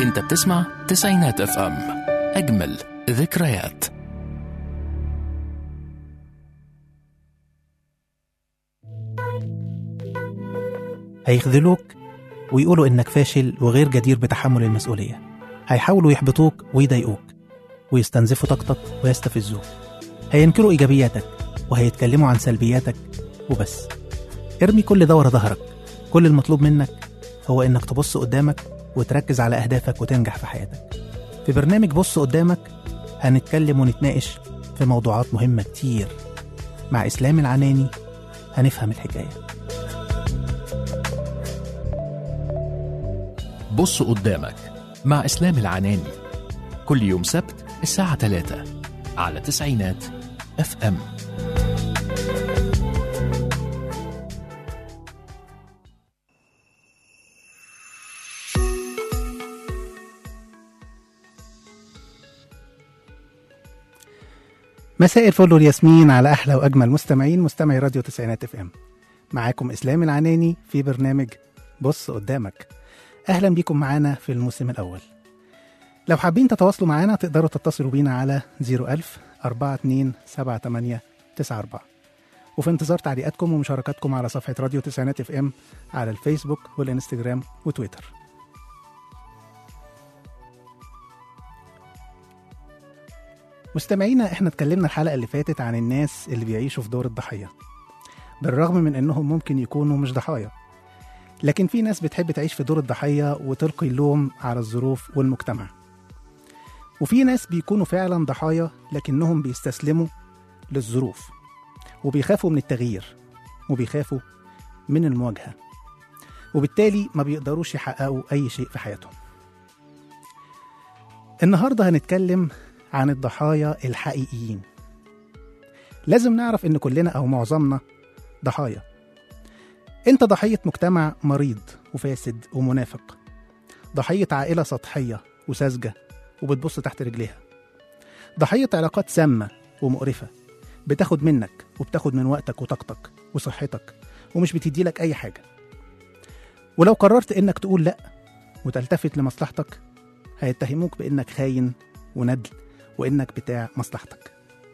انت بتسمع تسعينات اف ام اجمل ذكريات هيخذلوك ويقولوا إنك فاشل وغير جدير بتحمل المسؤولية هيحاولوا يحبطوك ويضايقوك ويستنزفوا طاقتك ويستفزوك هينكروا إيجابياتك وهيتكلموا عن سلبياتك وبس ارمي كل ده ورا ظهرك كل المطلوب منك هو إنك تبص قدامك وتركز على أهدافك وتنجح في حياتك في برنامج بص قدامك هنتكلم ونتناقش في موضوعات مهمة كتير مع إسلام العناني هنفهم الحكايه بص قدامك مع اسلام العناني كل يوم سبت الساعة 3 على تسعينات اف ام مساء الفل والياسمين على احلى واجمل مستمعين مستمعي راديو تسعينات اف ام معاكم اسلام العناني في برنامج بص قدامك اهلا بيكم معانا في الموسم الاول لو حابين تتواصلوا معانا تقدروا تتصلوا بينا على 01000 42 78 94 وفي انتظار تعليقاتكم ومشاركاتكم على صفحة راديو تسعينات اف ام على الفيسبوك والانستجرام وتويتر مستمعينا احنا اتكلمنا الحلقة اللي فاتت عن الناس اللي بيعيشوا في دور الضحية بالرغم من انهم ممكن يكونوا مش ضحايا لكن في ناس بتحب تعيش في دور الضحية وتلقي اللوم على الظروف والمجتمع وفي ناس بيكونوا فعلا ضحايا لكنهم بيستسلموا للظروف وبيخافوا من التغيير وبيخافوا من المواجهة وبالتالي ما بيقدروش يحققوا أي شيء في حياتهم النهاردة هنتكلم عن الضحايا الحقيقيين لازم نعرف إن كلنا أو معظمنا ضحايا أنت ضحية مجتمع مريض وفاسد ومنافق ضحية عائلة سطحية وساذجة وبتبص تحت رجليها ضحية علاقات سامة ومقرفة بتاخد منك وبتاخد من وقتك وطاقتك وصحتك ومش بتدي لك أي حاجة ولو قررت إنك تقول لأ وتلتفت لمصلحتك هيتهموك بإنك خاين وندل وإنك بتاع مصلحتك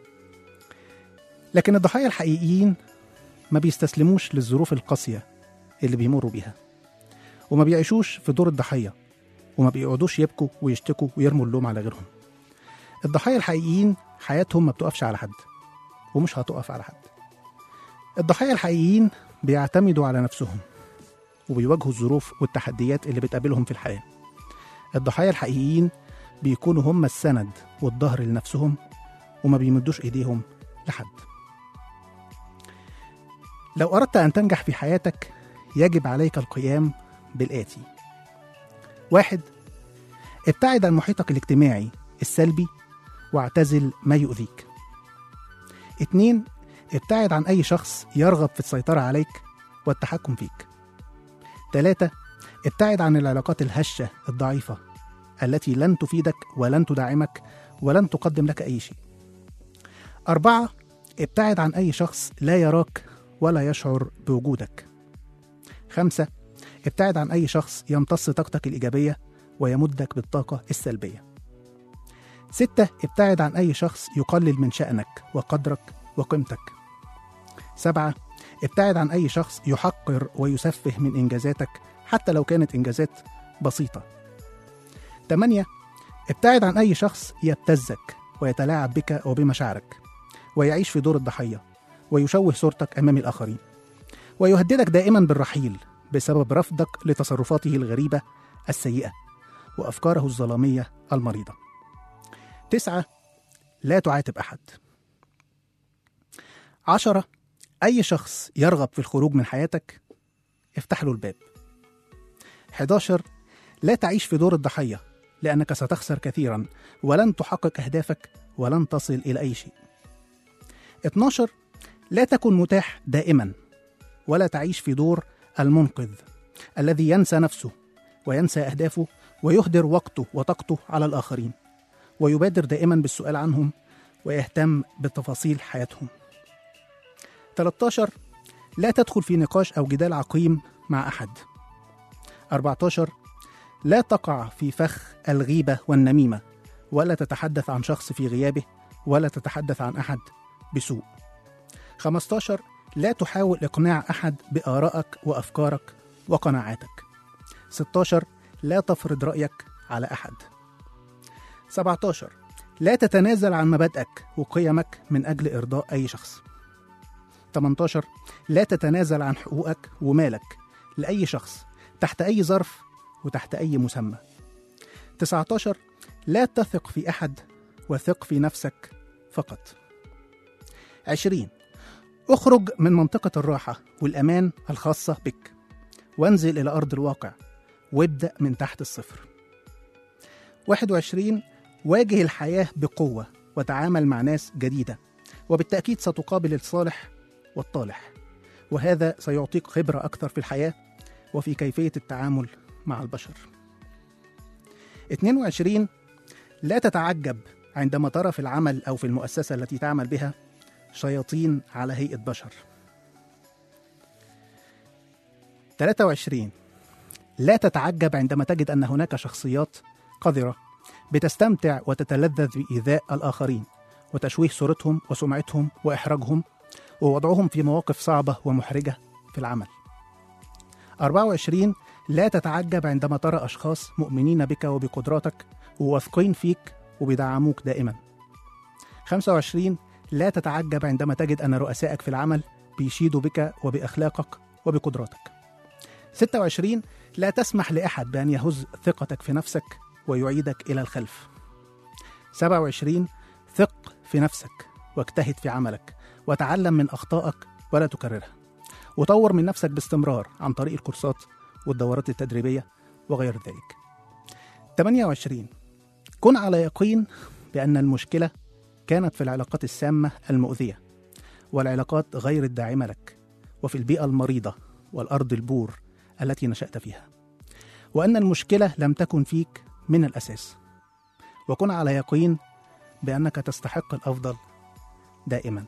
لكن الضحايا الحقيقيين ما بيستسلموش للظروف القاسية اللي بيمروا بيها وما بيعيشوش في دور الضحية وما بيقعدوش يبكوا ويشتكوا ويرموا اللوم على غيرهم الضحايا الحقيقيين حياتهم ما بتقفش على حد ومش هتقف على حد الضحايا الحقيقيين بيعتمدوا على نفسهم وبيواجهوا الظروف والتحديات اللي بتقابلهم في الحياة الضحايا الحقيقيين بيكونوا هم السند والظهر لنفسهم وما بيمدوش ايديهم لحد لو أردت أن تنجح في حياتك يجب عليك القيام بالآتي واحد ابتعد عن محيطك الاجتماعي السلبي واعتزل ما يؤذيك اتنين ابتعد عن أي شخص يرغب في السيطرة عليك والتحكم فيك تلاتة ابتعد عن العلاقات الهشة الضعيفة التي لن تفيدك ولن تدعمك ولن تقدم لك أي شيء أربعة ابتعد عن أي شخص لا يراك ولا يشعر بوجودك خمسة ابتعد عن أي شخص يمتص طاقتك الإيجابية ويمدك بالطاقة السلبية ستة ابتعد عن أي شخص يقلل من شأنك وقدرك وقيمتك سبعة ابتعد عن أي شخص يحقر ويسفه من إنجازاتك حتى لو كانت إنجازات بسيطة تمانية ابتعد عن أي شخص يبتزك ويتلاعب بك وبمشاعرك ويعيش في دور الضحية ويشوه صورتك أمام الآخرين ويهددك دائما بالرحيل بسبب رفضك لتصرفاته الغريبة السيئة وأفكاره الظلامية المريضة تسعة لا تعاتب أحد عشرة أي شخص يرغب في الخروج من حياتك افتح له الباب 11 لا تعيش في دور الضحية لأنك ستخسر كثيرا ولن تحقق أهدافك ولن تصل إلى أي شيء 12 لا تكن متاح دائما ولا تعيش في دور المنقذ الذي ينسى نفسه وينسى أهدافه ويهدر وقته وطاقته على الآخرين ويبادر دائما بالسؤال عنهم ويهتم بتفاصيل حياتهم 13 لا تدخل في نقاش أو جدال عقيم مع أحد 14 لا تقع في فخ الغيبة والنميمة ولا تتحدث عن شخص في غيابه ولا تتحدث عن أحد بسوء 15 لا تحاول إقناع أحد بآرائك وأفكارك وقناعاتك 16 لا تفرض رأيك على أحد 17 لا تتنازل عن مبادئك وقيمك من أجل إرضاء أي شخص 18 لا تتنازل عن حقوقك ومالك لأي شخص تحت أي ظرف وتحت أي مسمى 19 لا تثق في أحد وثق في نفسك فقط 20 اخرج من منطقة الراحة والأمان الخاصة بك وانزل إلى أرض الواقع وابدأ من تحت الصفر 21 واجه الحياة بقوة وتعامل مع ناس جديدة وبالتأكيد ستقابل الصالح والطالح وهذا سيعطيك خبرة أكثر في الحياة وفي كيفية التعامل مع البشر 22 لا تتعجب عندما ترى في العمل أو في المؤسسة التي تعمل بها شياطين على هيئة بشر 23 لا تتعجب عندما تجد أن هناك شخصيات قذرة بتستمتع وتتلذذ بإيذاء الآخرين وتشويه صورتهم وسمعتهم وإحراجهم ووضعهم في مواقف صعبة ومحرجة في العمل 24 لا تتعجب عندما ترى أشخاص مؤمنين بك وبقدراتك وواثقين فيك وبيدعموك دائما 25 لا تتعجب عندما تجد أن رؤسائك في العمل بيشيدوا بك وبأخلاقك وبقدراتك 26 لا تسمح لأحد بأن يهز ثقتك في نفسك ويعيدك إلى الخلف 27 ثق في نفسك واجتهد في عملك وتعلم من أخطائك ولا تكررها وطور من نفسك باستمرار عن طريق الكورسات والدورات التدريبية وغير ذلك 28 كن على يقين بأن المشكلة كانت في العلاقات السامة المؤذية والعلاقات غير الداعمة لك وفي البيئة المريضة والأرض البور التي نشأت فيها وأن المشكلة لم تكن فيك من الأساس وكن على يقين بأنك تستحق الأفضل دائما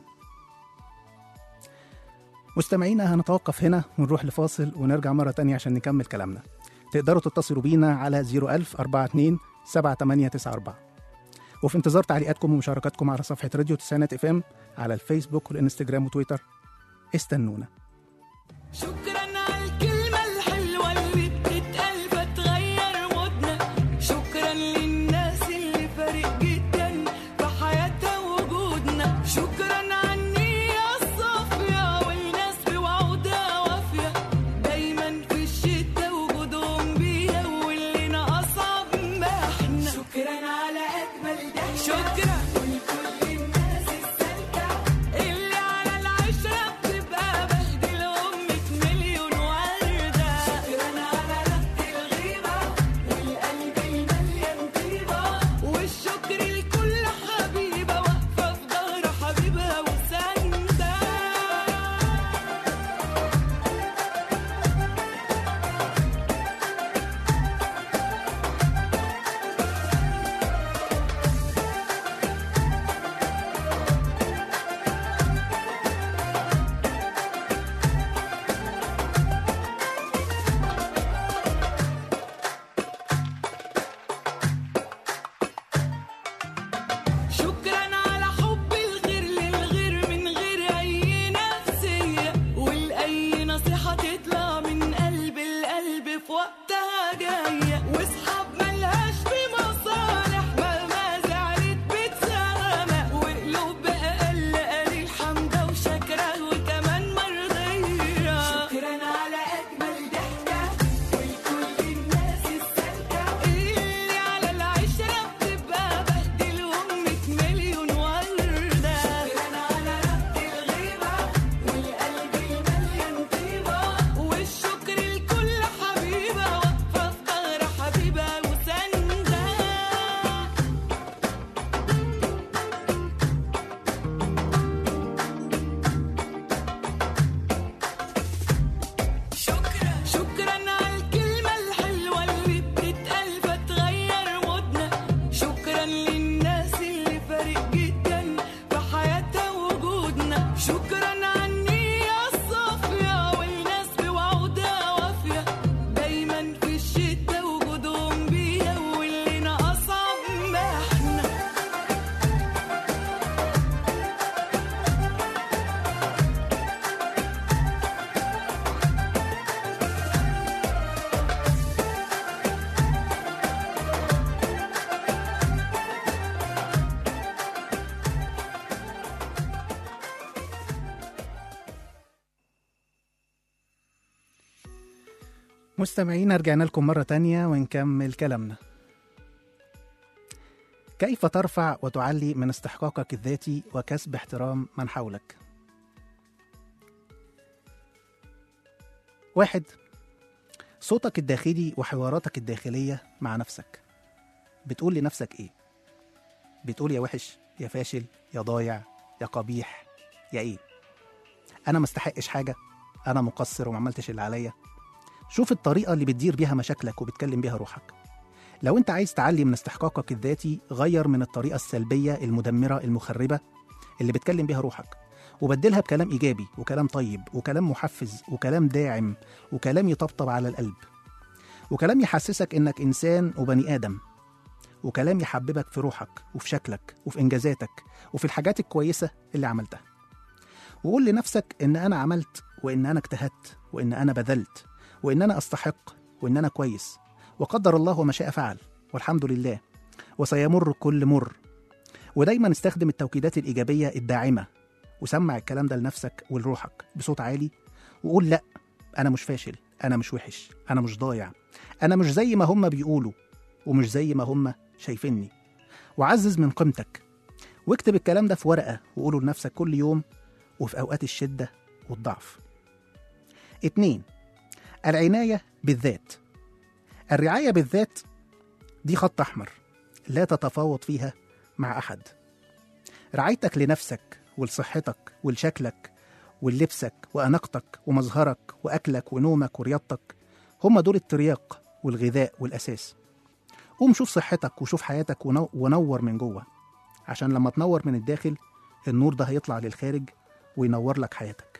مستمعينا هنتوقف هنا ونروح لفاصل ونرجع مرة تانية عشان نكمل كلامنا تقدروا تتصلوا بينا على 01000 42 7894 وفي انتظار تعليقاتكم ومشاركاتكم على صفحة راديو تسعينات اف ام على الفيسبوك والانستجرام وتويتر استنونا شكرا على الكلمة الحلوة اللي بتتقال فتغير مودنا شكرا للناس اللي فارق جدا في حياتها وجودنا شكرا على النية الصافية والناس بوعودها وافية دايما في الشتا وجودهم بيها واللي أصعب ما احنا شكرا على أجمل ده شكرا ولكل الناس السالكة اللي على العشرة بتبقى بهدلهم مية مليون وردة شكرا على رد الغيبة والقلب المليان طيبة والشكر لكل حبيبة واقفة في ظهر حبيبها وساندة شكرا على حب الغير للغير من غير اي نفسية والاي نصيحة تطلع من قلب القلب في وقتها جاية واصحاب ملهاش في مصالح مهما زعلت بتسامح وقلوب بأقل قليل حمدة وشكرة وكمان مرضية شكرا على أجمل ضحكة ولكل الناس السالكة اللي على العشرة بتبقى بهدلهم مية مليون وردة شكرا على رد الغيبة والقلب المليان طيبة والشكر لكل حبيبة واقفة في ظهر مستمعينا رجعنا لكم مرة تانية ونكمل كلامنا كيف ترفع وتعلي من استحقاقك الذاتي وكسب احترام من حولك واحد صوتك الداخلي وحواراتك الداخلية مع نفسك بتقول لنفسك ايه بتقول يا وحش يا فاشل يا ضايع يا قبيح يا ايه انا ما استحقش حاجة انا مقصر وما عملتش اللي عليا شوف الطريقة اللي بتدير بيها مشاكلك وبتكلم بيها روحك لو انت عايز تعلي من استحقاقك الذاتي غير من الطريقة السلبية المدمرة المخربة اللي بتكلم بيها روحك وبدلها بكلام إيجابي وكلام طيب وكلام محفز وكلام داعم وكلام يطبطب على القلب وكلام يحسسك إنك إنسان وبني آدم وكلام يحببك في روحك وفي شكلك وفي إنجازاتك وفي الحاجات الكويسة اللي عملتها وقول لنفسك إن أنا عملت وإن أنا اجتهدت وإن أنا بذلت وإن أنا أستحق وإن أنا كويس وقدر الله وما شاء فعل والحمد لله وسيمر كل مر ودايما استخدم التوكيدات الإيجابية الداعمة وسمع الكلام ده لنفسك ولروحك بصوت عالي وقول لأ أنا مش فاشل أنا مش وحش أنا مش ضايع أنا مش زي ما هم بيقولوا ومش زي ما هم شايفيني وعزز من قيمتك واكتب الكلام ده في ورقة وقوله لنفسك كل يوم وفي أوقات الشدة والضعف اتنين العناية بالذات الرعاية بالذات دي خط أحمر لا تتفاوض فيها مع أحد رعايتك لنفسك ولصحتك ولشكلك وللبسك وأناقتك ومظهرك وأكلك ونومك ورياضتك هم دول الترياق والغذاء والأساس قوم شوف صحتك وشوف حياتك ونو- ونور من جوه عشان لما تنور من الداخل النور ده هيطلع للخارج وينور لك حياتك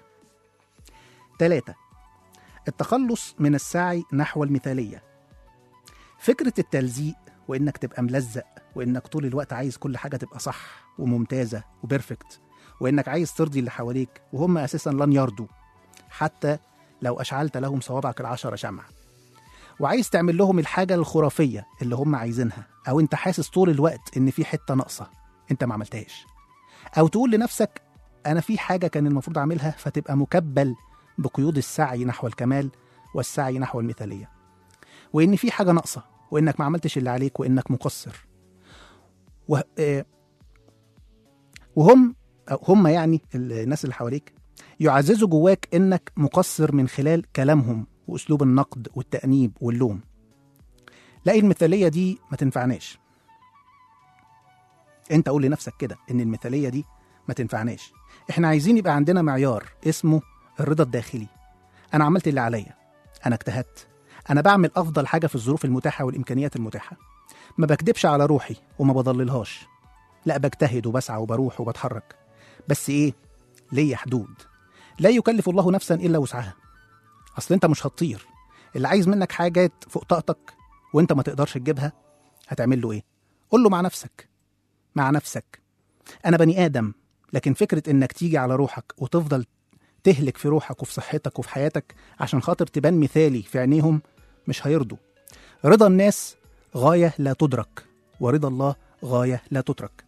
تلاتة التخلص من السعي نحو المثالية فكرة التلزيق وإنك تبقى ملزق وإنك طول الوقت عايز كل حاجة تبقى صح وممتازة وبرفكت وإنك عايز ترضي اللي حواليك وهم أساسا لن يرضوا حتى لو أشعلت لهم صوابعك العشرة شمع وعايز تعمل لهم الحاجة الخرافية اللي هم عايزينها أو أنت حاسس طول الوقت إن في حتة ناقصة أنت ما عملتهاش أو تقول لنفسك أنا في حاجة كان المفروض أعملها فتبقى مكبل بقيود السعي نحو الكمال والسعي نحو المثالية وإن في حاجة ناقصة وإنك ما عملتش اللي عليك وإنك مقصر و... آه، وهم أو هم يعني الناس اللي حواليك يعززوا جواك إنك مقصر من خلال كلامهم وأسلوب النقد والتأنيب واللوم لا المثالية دي ما تنفعناش انت قول لنفسك كده ان المثالية دي ما تنفعناش احنا عايزين يبقى عندنا معيار اسمه الرضا الداخلي انا عملت اللي عليا انا اجتهدت انا بعمل افضل حاجه في الظروف المتاحه والامكانيات المتاحه ما بكدبش على روحي وما بضللهاش لا بجتهد وبسعى وبروح وبتحرك بس ايه ليا حدود لا يكلف الله نفسا الا وسعها اصل انت مش هتطير اللي عايز منك حاجات فوق طاقتك وانت ما تقدرش تجيبها هتعمل له ايه قول له مع نفسك مع نفسك انا بني ادم لكن فكره انك تيجي على روحك وتفضل تهلك في روحك وفي صحتك وفي حياتك عشان خاطر تبان مثالي في عينيهم مش هيرضوا رضا الناس غاية لا تدرك ورضا الله غاية لا تترك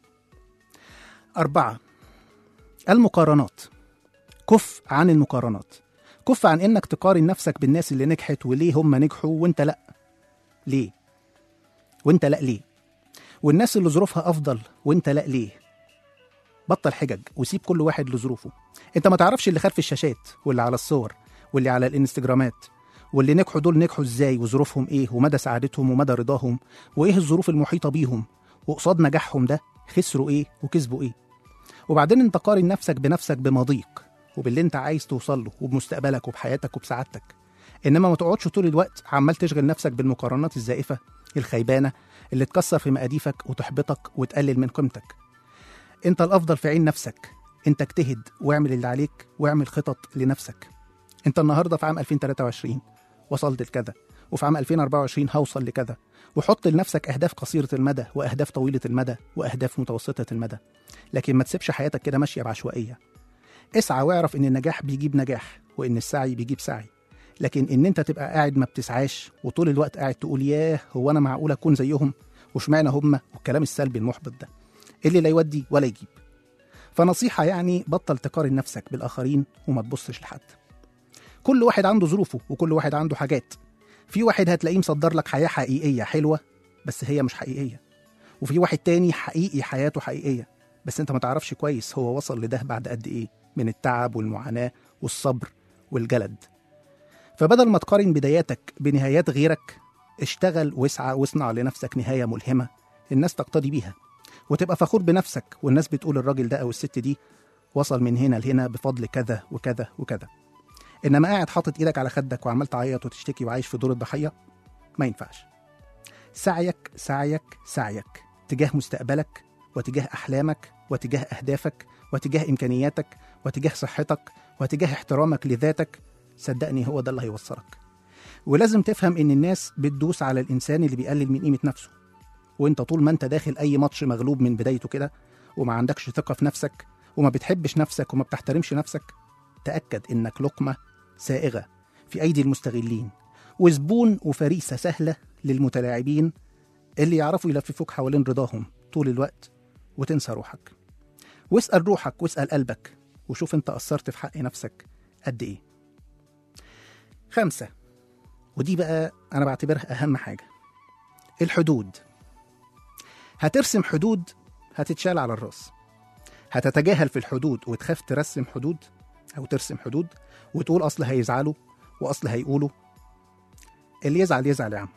أربعة المقارنات كف عن المقارنات كف عن إنك تقارن نفسك بالناس اللي نجحت وليه هم نجحوا وإنت لأ ليه وإنت لأ ليه والناس اللي ظروفها أفضل وإنت لأ ليه بطل حجج وسيب كل واحد لظروفه انت ما تعرفش اللي خلف في الشاشات واللي على الصور واللي على الانستجرامات واللي نجحوا دول نجحوا ازاي وظروفهم ايه ومدى سعادتهم ومدى رضاهم وايه الظروف المحيطه بيهم وقصاد نجاحهم ده خسروا ايه وكسبوا ايه وبعدين انت قارن نفسك بنفسك بماضيك وباللي انت عايز توصل له وبمستقبلك وبحياتك وبسعادتك انما ما تقعدش طول الوقت عمال تشغل نفسك بالمقارنات الزائفه الخيبانه اللي تكسر في مقاديفك وتحبطك وتقلل من قيمتك انت الافضل في عين نفسك انت اجتهد واعمل اللي عليك واعمل خطط لنفسك انت النهارده في عام 2023 وصلت لكذا وفي عام 2024 هوصل لكذا وحط لنفسك اهداف قصيره المدى واهداف طويله المدى واهداف متوسطه المدى لكن ما تسيبش حياتك كده ماشيه بعشوائيه اسعى واعرف ان النجاح بيجيب نجاح وان السعي بيجيب سعي لكن ان انت تبقى قاعد ما بتسعاش وطول الوقت قاعد تقول ياه هو انا معقول اكون زيهم واشمعنى هم والكلام السلبي المحبط ده اللي لا يودي ولا يجيب فنصيحة يعني بطل تقارن نفسك بالآخرين وما تبصش لحد كل واحد عنده ظروفه وكل واحد عنده حاجات في واحد هتلاقيه مصدر لك حياه حقيقيه حلوه بس هي مش حقيقيه وفي واحد تاني حقيقي حياته حقيقيه بس انت ما تعرفش كويس هو وصل لده بعد قد ايه من التعب والمعاناه والصبر والجلد فبدل ما تقارن بداياتك بنهايات غيرك اشتغل واسعى واصنع لنفسك نهايه ملهمه الناس تقتدي بيها وتبقى فخور بنفسك والناس بتقول الراجل ده او الست دي وصل من هنا لهنا بفضل كذا وكذا وكذا انما قاعد حاطط ايدك على خدك وعمال تعيط وتشتكي وعايش في دور الضحيه ما ينفعش سعيك سعيك سعيك تجاه مستقبلك وتجاه احلامك وتجاه اهدافك وتجاه امكانياتك وتجاه صحتك وتجاه احترامك لذاتك صدقني هو ده اللي هيوصلك ولازم تفهم ان الناس بتدوس على الانسان اللي بيقلل من قيمه نفسه وانت طول ما انت داخل اي ماتش مغلوب من بدايته كده وما عندكش ثقه في نفسك وما بتحبش نفسك وما بتحترمش نفسك تاكد انك لقمه سائغه في ايدي المستغلين وزبون وفريسه سهله للمتلاعبين اللي يعرفوا يلففوك حوالين رضاهم طول الوقت وتنسى روحك واسال روحك واسال قلبك وشوف انت قصرت في حق نفسك قد ايه خمسة ودي بقى أنا بعتبرها أهم حاجة الحدود هترسم حدود هتتشال على الراس هتتجاهل في الحدود وتخاف ترسم حدود أو ترسم حدود وتقول أصل هيزعلوا وأصل هيقولوا اللي يزعل يزعل يا عم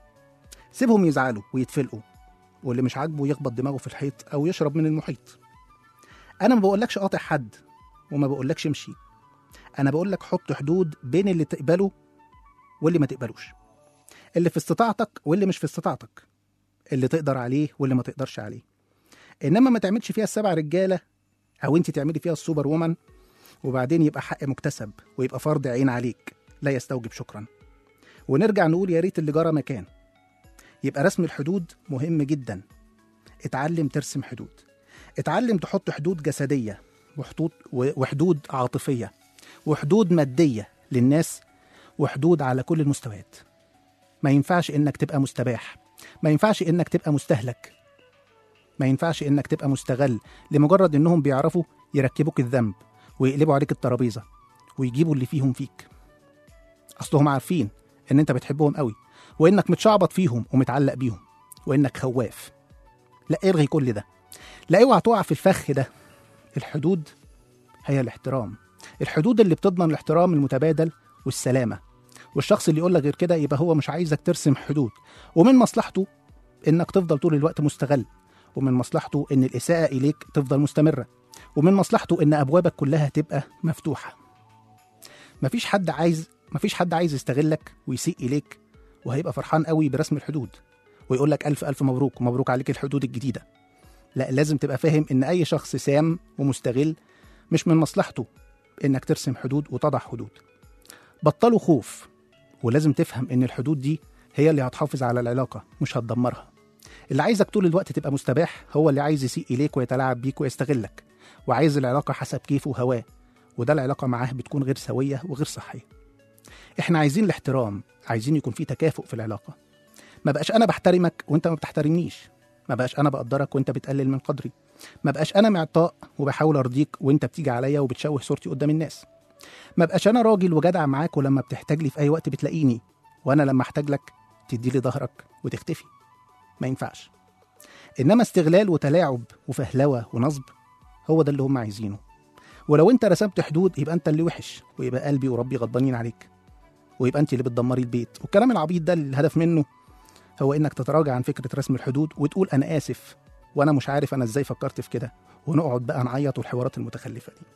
سيبهم يزعلوا ويتفلقوا واللي مش عاجبه يخبط دماغه في الحيط أو يشرب من المحيط أنا ما بقولكش قاطع حد وما بقولكش امشي أنا بقولك حط حدود بين اللي تقبله واللي ما تقبلوش اللي في استطاعتك واللي مش في استطاعتك اللي تقدر عليه واللي ما تقدرش عليه انما ما تعملش فيها السبع رجاله او انت تعملي فيها السوبر وومن وبعدين يبقى حق مكتسب ويبقى فرض عين عليك لا يستوجب شكرا ونرجع نقول يا ريت اللي جرى مكان يبقى رسم الحدود مهم جدا اتعلم ترسم حدود اتعلم تحط حدود جسديه وحدود وحدود عاطفيه وحدود ماديه للناس وحدود على كل المستويات ما ينفعش انك تبقى مستباح ما ينفعش انك تبقى مستهلك ما ينفعش انك تبقى مستغل لمجرد انهم بيعرفوا يركبوك الذنب ويقلبوا عليك الترابيزه ويجيبوا اللي فيهم فيك اصلهم عارفين ان انت بتحبهم قوي وانك متشعبط فيهم ومتعلق بيهم وانك خواف لا ارغي كل ده لا اوعى تقع في الفخ ده الحدود هي الاحترام الحدود اللي بتضمن الاحترام المتبادل والسلامه والشخص اللي يقول لك غير كده يبقى هو مش عايزك ترسم حدود ومن مصلحته انك تفضل طول الوقت مستغل ومن مصلحته ان الاساءه اليك تفضل مستمره ومن مصلحته ان ابوابك كلها تبقى مفتوحه مفيش حد عايز مفيش حد عايز يستغلك ويسيء اليك وهيبقى فرحان قوي برسم الحدود ويقول لك الف الف مبروك ومبروك عليك الحدود الجديده لا لازم تبقى فاهم ان اي شخص سام ومستغل مش من مصلحته انك ترسم حدود وتضع حدود بطلوا خوف ولازم تفهم ان الحدود دي هي اللي هتحافظ على العلاقه مش هتدمرها اللي عايزك طول الوقت تبقى مستباح هو اللي عايز يسيء اليك ويتلاعب بيك ويستغلك وعايز العلاقه حسب كيفه وهواه وده العلاقه معاه بتكون غير سويه وغير صحيه احنا عايزين الاحترام عايزين يكون في تكافؤ في العلاقه ما بقاش انا بحترمك وانت ما بتحترمنيش ما بقاش انا بقدرك وانت بتقلل من قدري ما بقاش انا معطاء وبحاول ارضيك وانت بتيجي عليا وبتشوه صورتي قدام الناس ما بقاش انا راجل وجدع معاك ولما بتحتاج لي في اي وقت بتلاقيني وانا لما احتاج لك تدي لي ظهرك وتختفي ما ينفعش انما استغلال وتلاعب وفهلوه ونصب هو ده اللي هم عايزينه ولو انت رسمت حدود يبقى انت اللي وحش ويبقى قلبي وربي غضبانين عليك ويبقى انت اللي بتدمري البيت والكلام العبيط ده اللي الهدف منه هو انك تتراجع عن فكره رسم الحدود وتقول انا اسف وانا مش عارف انا ازاي فكرت في كده ونقعد بقى نعيط والحوارات المتخلفه دي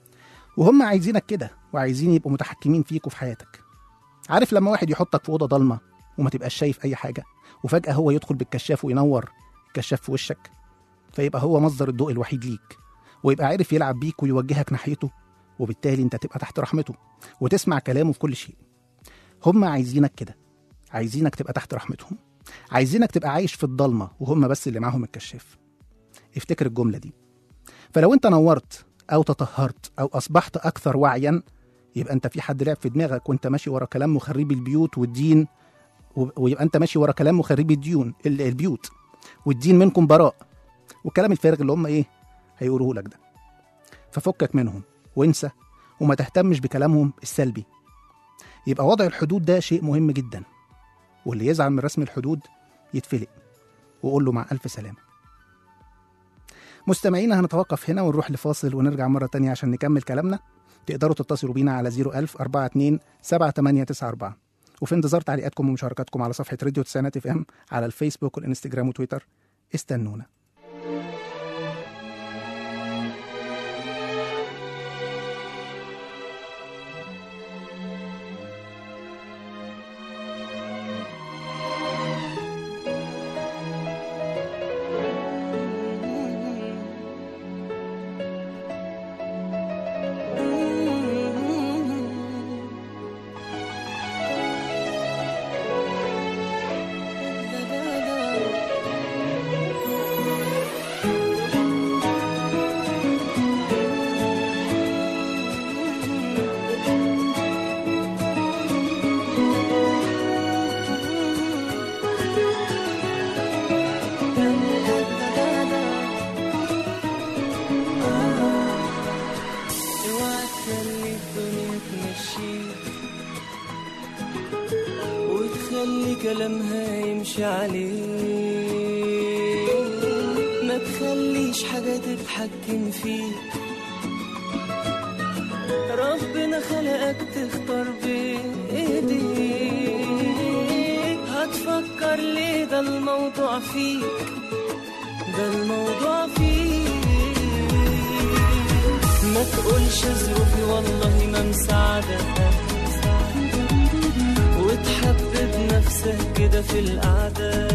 وهم عايزينك كده وعايزين يبقوا متحكمين فيك وفي حياتك عارف لما واحد يحطك في اوضه ضلمه وما تبقاش شايف اي حاجه وفجاه هو يدخل بالكشاف وينور الكشاف في وشك فيبقى هو مصدر الضوء الوحيد ليك ويبقى عارف يلعب بيك ويوجهك ناحيته وبالتالي انت تبقى تحت رحمته وتسمع كلامه في كل شيء هم عايزينك كده عايزينك تبقى تحت رحمتهم عايزينك تبقى عايش في الضلمه وهم بس اللي معاهم الكشاف افتكر الجمله دي فلو انت نورت او تطهرت او اصبحت اكثر وعيا يبقى انت في حد لعب في دماغك وانت ماشي ورا كلام مخربي البيوت والدين و- ويبقى انت ماشي ورا كلام مخربي الديون ال- البيوت والدين منكم براء والكلام الفارغ اللي هم ايه هيقولوه لك ده ففكك منهم وانسى وما تهتمش بكلامهم السلبي يبقى وضع الحدود ده شيء مهم جدا واللي يزعل من رسم الحدود يتفلق وقول له مع ألف سلامة مستمعينا هنتوقف هنا ونروح لفاصل ونرجع مرة تانية عشان نكمل كلامنا تقدروا تتصلوا بينا على 01000 42 7894 وفي انتظار تعليقاتكم ومشاركاتكم على صفحة راديو تسعينات اف ام على الفيسبوك والانستجرام وتويتر استنونا اوعى تخلي الدنيا تمشيك وتخلي كلامها يمشي عليك ما تخليش حاجة تتحكم فيك ربنا خلقك تختار بإيديك هتفكر ليه ده الموضوع فيك ده الموضوع فيك ما تقولش ظروفي والله ما مساعدة وتحبب نفسك كده في القعدة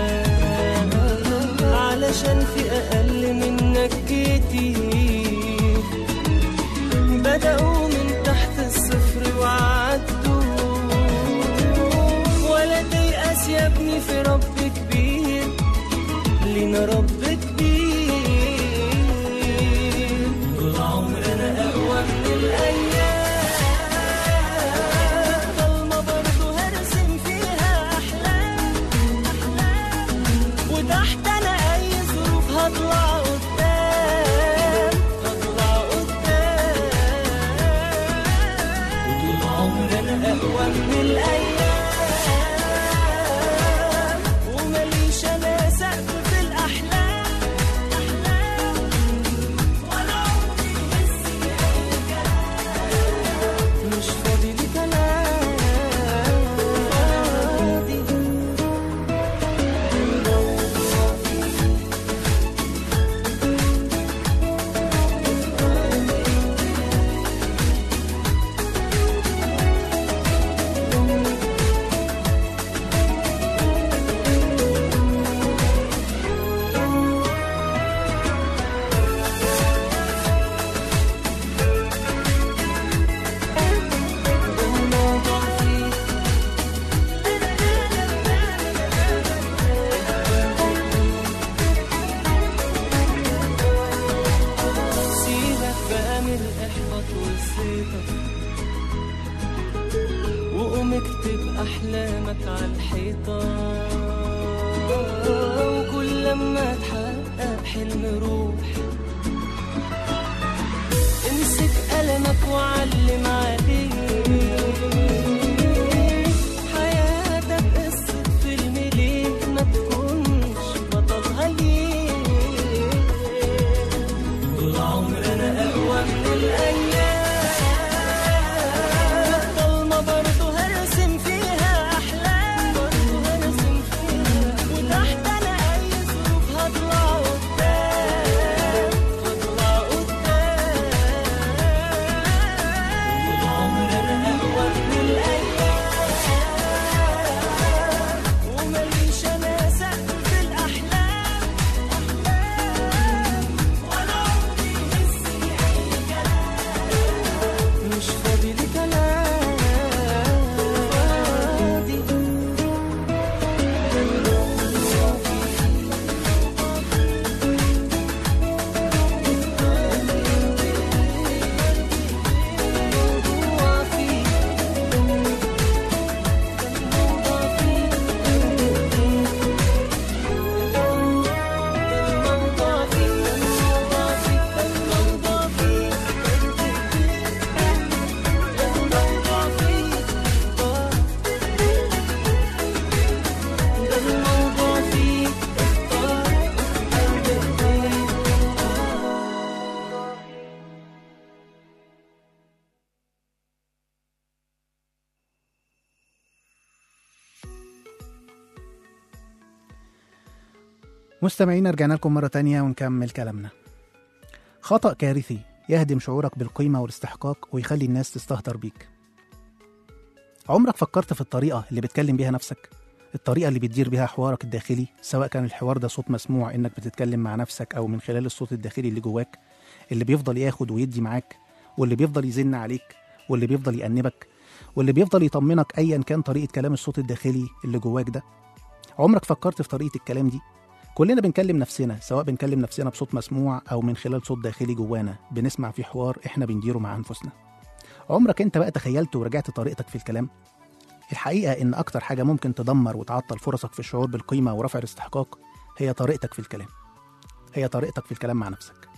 علشان في أقل منك كتير بدأوا من تحت الصفر وعدوا ولا تيأس يا ابني في رب كبير لينا رب كبير طول عمرنا أقوى من الأيام ضلمة برضه هرسم فيها أحلام وتحت أنا أي ظروف هطلع قدام هطلع قدام طول عمرنا أقوى من الأيام ومليش أنا سقف في الأحلام أحلام ولا عمري يهزني أي كلام مش فاضي لي كلام فاضي الموضوع فيه سيبك بقى من الإحباط والزيطة وقوم اكتب أحلامك على الحيطة وكل لما تحقق حلم روح امسك قلمك وعلم عليه حياتك قصة فيلم ليه ما تكونش بطلها ليه طول عمرنا أقوى من الأيام ضلمة برضه هرسم فيها أحلام برضه هرسم فيها وتحت أنا أي ظروف هطلع قدام هطلع قدام طول عمرنا مستمعينا رجعنا لكم مرة تانية ونكمل كلامنا خطأ كارثي يهدم شعورك بالقيمة والاستحقاق ويخلي الناس تستهتر بيك عمرك فكرت في الطريقة اللي بتكلم بيها نفسك؟ الطريقة اللي بتدير بيها حوارك الداخلي سواء كان الحوار ده صوت مسموع إنك بتتكلم مع نفسك أو من خلال الصوت الداخلي اللي جواك اللي بيفضل ياخد ويدي معاك واللي بيفضل يزن عليك واللي بيفضل يأنبك واللي بيفضل يطمنك أيا كان طريقة كلام الصوت الداخلي اللي جواك ده عمرك فكرت في طريقة الكلام دي؟ كلنا بنكلم نفسنا سواء بنكلم نفسنا بصوت مسموع أو من خلال صوت داخلي جوانا بنسمع في حوار إحنا بنديره مع أنفسنا عمرك أنت بقى تخيلت ورجعت طريقتك في الكلام؟ الحقيقة إن أكتر حاجة ممكن تدمر وتعطل فرصك في الشعور بالقيمة ورفع الاستحقاق هي طريقتك في الكلام هي طريقتك في الكلام مع نفسك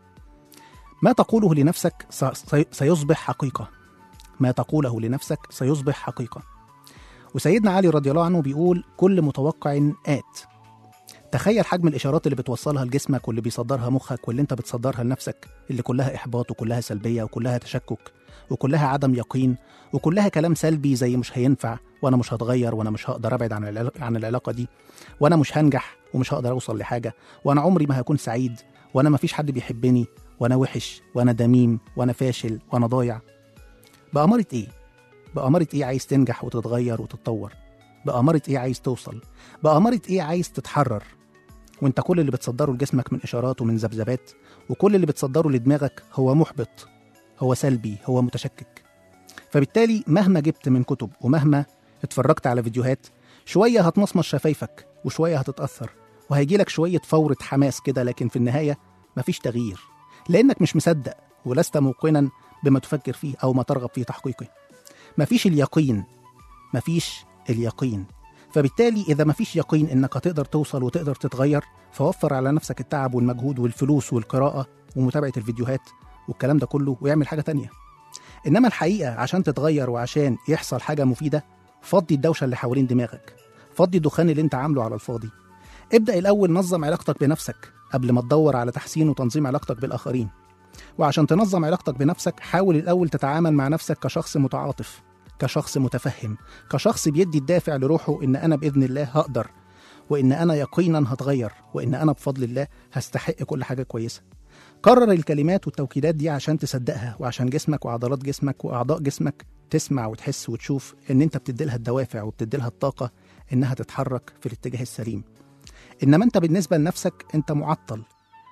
ما تقوله لنفسك س- سي- سيصبح حقيقة ما تقوله لنفسك سيصبح حقيقة وسيدنا علي رضي الله عنه بيقول كل متوقع آت تخيل حجم الإشارات اللي بتوصلها لجسمك واللي بيصدرها مخك واللي أنت بتصدرها لنفسك اللي كلها إحباط وكلها سلبية وكلها تشكك وكلها عدم يقين وكلها كلام سلبي زي مش هينفع وأنا مش هتغير وأنا مش هقدر أبعد عن العلا- عن العلاقة دي وأنا مش هنجح ومش هقدر أوصل لحاجة وأنا عمري ما هكون سعيد وأنا مفيش حد بيحبني وأنا وحش وأنا دميم وأنا فاشل وأنا ضايع بأمارة إيه؟ بأمارة إيه عايز تنجح وتتغير وتتطور؟ بأمارة إيه عايز توصل؟ بأمارة إيه عايز تتحرر؟ وانت كل اللي بتصدره لجسمك من اشارات ومن ذبذبات وكل اللي بتصدره لدماغك هو محبط هو سلبي هو متشكك فبالتالي مهما جبت من كتب ومهما اتفرجت على فيديوهات شويه هتمصمص شفايفك وشويه هتتاثر وهيجي لك شويه فوره حماس كده لكن في النهايه مفيش تغيير لانك مش مصدق ولست موقنا بما تفكر فيه او ما ترغب في تحقيقه مفيش اليقين مفيش اليقين فبالتالي إذا مفيش يقين إنك هتقدر توصل وتقدر تتغير فوفر على نفسك التعب والمجهود والفلوس والقراءة ومتابعة الفيديوهات والكلام ده كله ويعمل حاجة تانية إنما الحقيقة عشان تتغير وعشان يحصل حاجة مفيدة فضي الدوشة اللي حوالين دماغك فضي الدخان اللي انت عامله على الفاضي ابدأ الأول نظم علاقتك بنفسك قبل ما تدور على تحسين وتنظيم علاقتك بالآخرين وعشان تنظم علاقتك بنفسك حاول الأول تتعامل مع نفسك كشخص متعاطف كشخص متفهم كشخص بيدي الدافع لروحه ان انا باذن الله هقدر وان انا يقينا هتغير وان انا بفضل الله هستحق كل حاجه كويسه كرر الكلمات والتوكيدات دي عشان تصدقها وعشان جسمك وعضلات جسمك واعضاء جسمك تسمع وتحس وتشوف ان انت بتديلها الدوافع وبتديلها الطاقه انها تتحرك في الاتجاه السليم انما انت بالنسبه لنفسك انت معطل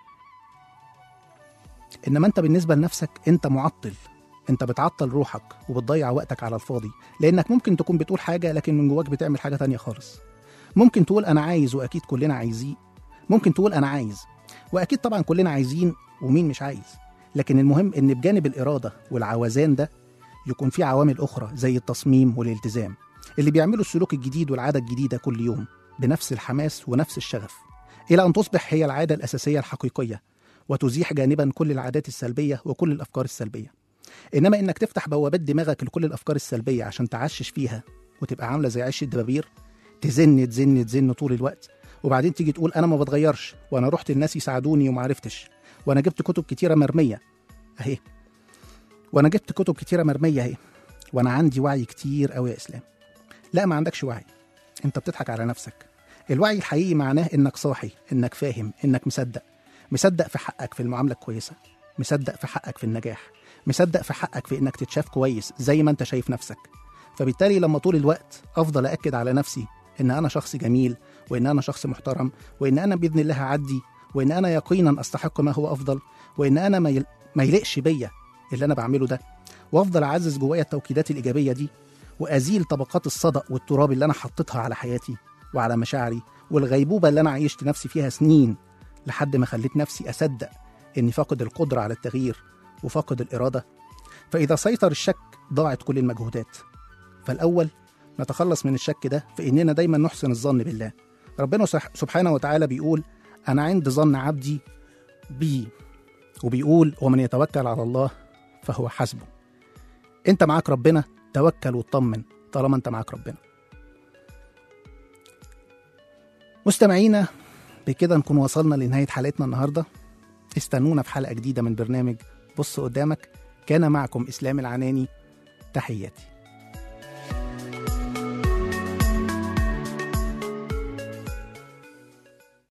انما انت بالنسبه لنفسك انت معطل انت بتعطل روحك وبتضيع وقتك على الفاضي لانك ممكن تكون بتقول حاجه لكن من جواك بتعمل حاجه تانية خالص ممكن تقول انا عايز واكيد كلنا عايزين ممكن تقول انا عايز واكيد طبعا كلنا عايزين ومين مش عايز لكن المهم ان بجانب الاراده والعوزان ده يكون في عوامل اخرى زي التصميم والالتزام اللي بيعملوا السلوك الجديد والعاده الجديده كل يوم بنفس الحماس ونفس الشغف الى ان تصبح هي العاده الاساسيه الحقيقيه وتزيح جانبا كل العادات السلبيه وكل الافكار السلبيه انما انك تفتح بوابات دماغك لكل الافكار السلبيه عشان تعشش فيها وتبقى عامله زي عش الدبابير تزن تزن تزن طول الوقت وبعدين تيجي تقول انا ما بتغيرش وانا رحت الناس يساعدوني وما عرفتش وانا جبت كتب كتيره مرميه اهي وانا جبت كتب كتيره مرميه اهي وانا عندي وعي كتير قوي يا اسلام لا ما عندكش وعي انت بتضحك على نفسك الوعي الحقيقي معناه انك صاحي انك فاهم انك مصدق مصدق في حقك في المعامله الكويسه مصدق في حقك في النجاح مصدق في حقك في انك تتشاف كويس زي ما انت شايف نفسك فبالتالي لما طول الوقت افضل اكد على نفسي ان انا شخص جميل وان انا شخص محترم وان انا باذن الله هعدي وان انا يقينا استحق ما هو افضل وان انا ما يل- ما يليقش بيا اللي انا بعمله ده وافضل اعزز جوايا التوكيدات الايجابيه دي وازيل طبقات الصدأ والتراب اللي انا حطيتها على حياتي وعلى مشاعري والغيبوبه اللي انا عيشت نفسي فيها سنين لحد ما خليت نفسي اصدق اني فاقد القدره على التغيير وفاقد الاراده فاذا سيطر الشك ضاعت كل المجهودات فالاول نتخلص من الشك ده في اننا دايما نحسن الظن بالله ربنا سح- سبحانه وتعالى بيقول انا عند ظن عبدي بي وبيقول ومن يتوكل على الله فهو حسبه انت معاك ربنا توكل واطمن طالما انت معاك ربنا مستمعينا بكده نكون وصلنا لنهاية حلقتنا النهاردة استنونا في حلقة جديدة من برنامج بص قدامك كان معكم إسلام العناني تحياتي